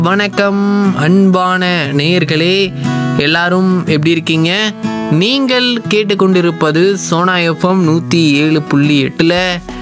வணக்கம் அன்பான நேயர்களே எல்லாரும் எப்படி இருக்கீங்க நீங்கள் கேட்டுக்கொண்டிருப்பது சோனா எஃப்எம் நூற்றி ஏழு புள்ளி எட்டில்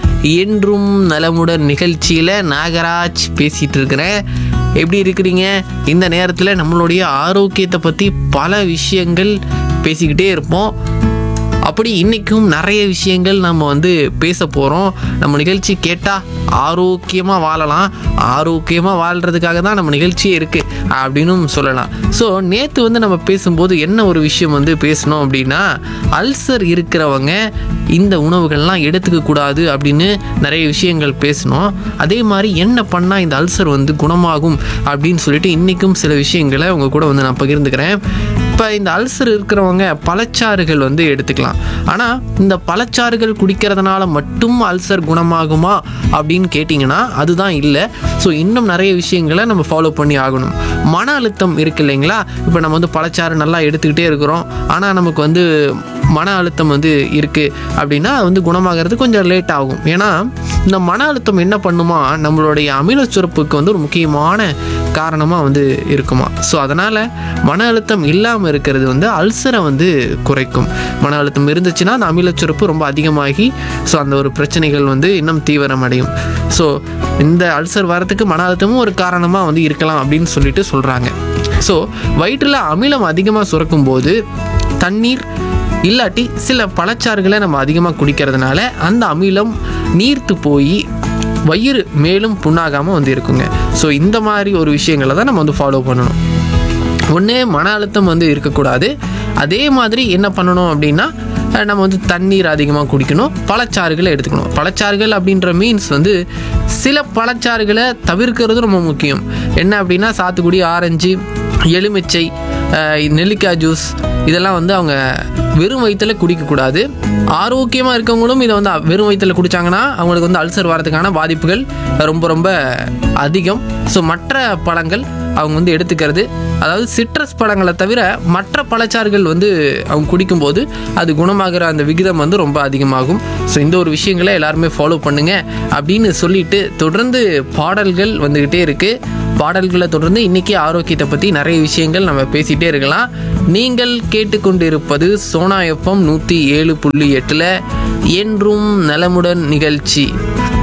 என்றும் நலமுடன் நிகழ்ச்சியில் நாகராஜ் பேசிகிட்டு இருக்கிறேன் எப்படி இருக்கிறீங்க இந்த நேரத்தில் நம்மளுடைய ஆரோக்கியத்தை பற்றி பல விஷயங்கள் பேசிக்கிட்டே இருப்போம் அப்படி இன்றைக்கும் நிறைய விஷயங்கள் நம்ம வந்து பேச போகிறோம் நம்ம நிகழ்ச்சி கேட்டால் ஆரோக்கியமாக வாழலாம் ஆரோக்கியமாக வாழ்கிறதுக்காக தான் நம்ம நிகழ்ச்சியே இருக்குது அப்படின்னும் சொல்லலாம் ஸோ நேற்று வந்து நம்ம பேசும்போது என்ன ஒரு விஷயம் வந்து பேசணும் அப்படின்னா அல்சர் இருக்கிறவங்க இந்த உணவுகள்லாம் எடுத்துக்க கூடாது அப்படின்னு நிறைய விஷயங்கள் பேசணும் அதே மாதிரி என்ன பண்ணால் இந்த அல்சர் வந்து குணமாகும் அப்படின்னு சொல்லிட்டு இன்றைக்கும் சில விஷயங்களை உங்கள் கூட வந்து நான் பகிர்ந்துக்கிறேன் இப்போ இந்த அல்சர் இருக்கிறவங்க பழச்சாறுகள் வந்து எடுத்துக்கலாம் ஆனால் இந்த பழச்சாறுகள் குடிக்கிறதுனால மட்டும் அல்சர் குணமாகுமா அப்படின்னு கேட்டிங்கன்னா அதுதான் இல்லை ஸோ இன்னும் நிறைய விஷயங்களை நம்ம ஃபாலோ பண்ணி ஆகணும் மன அழுத்தம் இருக்கு இல்லைங்களா இப்போ நம்ம வந்து பழச்சாறு நல்லா எடுத்துக்கிட்டே இருக்கிறோம் ஆனால் நமக்கு வந்து மன அழுத்தம் வந்து இருக்குது அப்படின்னா அது வந்து குணமாகிறது கொஞ்சம் லேட் ஆகும் ஏன்னா இந்த மன அழுத்தம் என்ன பண்ணுமா நம்மளுடைய அமில சுரப்புக்கு வந்து ஒரு முக்கியமான காரணமாக வந்து இருக்குமா ஸோ அதனால் மன அழுத்தம் இல்லாமல் இருக்கிறது வந்து அல்சரை வந்து குறைக்கும் மன அழுத்தம் இருந்துச்சுன்னா அந்த அமிலச்சுரப்பு ரொம்ப அதிகமாகி ஸோ அந்த ஒரு பிரச்சனைகள் வந்து இன்னும் தீவிரம் அடையும் ஸோ இந்த அல்சர் வரத்துக்கு மன அழுத்தமும் ஒரு காரணமாக வந்து இருக்கலாம் அப்படின்னு சொல்லிட்டு சொல்கிறாங்க ஸோ வயிற்றில் அமிலம் அதிகமாக சுரக்கும் போது தண்ணீர் இல்லாட்டி சில பழச்சாறுகளை நம்ம அதிகமாக குடிக்கிறதுனால அந்த அமிலம் நீர்த்து போய் வயிறு மேலும் புண்ணாகாமல் வந்து இருக்குங்க ஸோ இந்த மாதிரி ஒரு விஷயங்களை தான் நம்ம வந்து ஃபாலோ பண்ணணும் ஒன்று மன அழுத்தம் வந்து இருக்கக்கூடாது அதே மாதிரி என்ன பண்ணணும் அப்படின்னா அஹ், நம்ம வந்து தண்ணீர் அதிகமாக குடிக்கணும் பழச்சாறுகளை எடுத்துக்கணும் பழச்சாறுகள் அப்படின்ற மீன்ஸ் வந்து சில பழச்சாறுகளை தவிர்க்கிறது ரொம்ப முக்கியம் என்ன அப்படின்னா சாத்துக்குடி ஆரஞ்சு எலுமிச்சை அஹ், நெல்லிக்காய் ஜூஸ் இதெல்லாம் வந்து அவங்க வெறும் வயிற்றில் குடிக்கக்கூடாது ஆரோக்கியமாக இருக்கவங்களும் இதை வந்து வெறும் வயிற்றில் குடித்தாங்கன்னா அவங்களுக்கு வந்து அல்சர் வரதுக்கான பாதிப்புகள் ரொம்ப ரொம்ப அதிகம் ஸோ மற்ற பழங்கள் அவங்க வந்து எடுத்துக்கிறது அதாவது சிட்ரஸ் பழங்களை தவிர மற்ற பழச்சாறுகள் வந்து அவங்க குடிக்கும்போது அது குணமாகிற அந்த விகிதம் வந்து ரொம்ப அதிகமாகும் ஸோ இந்த ஒரு விஷயங்களை எல்லாருமே ஃபாலோ பண்ணுங்க அப்படின்னு சொல்லிட்டு தொடர்ந்து பாடல்கள் வந்துக்கிட்டே இருக்குது பாடல்களை தொடர்ந்து இன்னைக்கு ஆரோக்கியத்தை பற்றி நிறைய விஷயங்கள் நம்ம பேசிகிட்டே இருக்கலாம் நீங்கள் கேட்டுக்கொண்டிருப்பது சோனா எஃப்எம் நூற்றி ஏழு புள்ளி எட்டில் என்றும் நலமுடன் நிகழ்ச்சி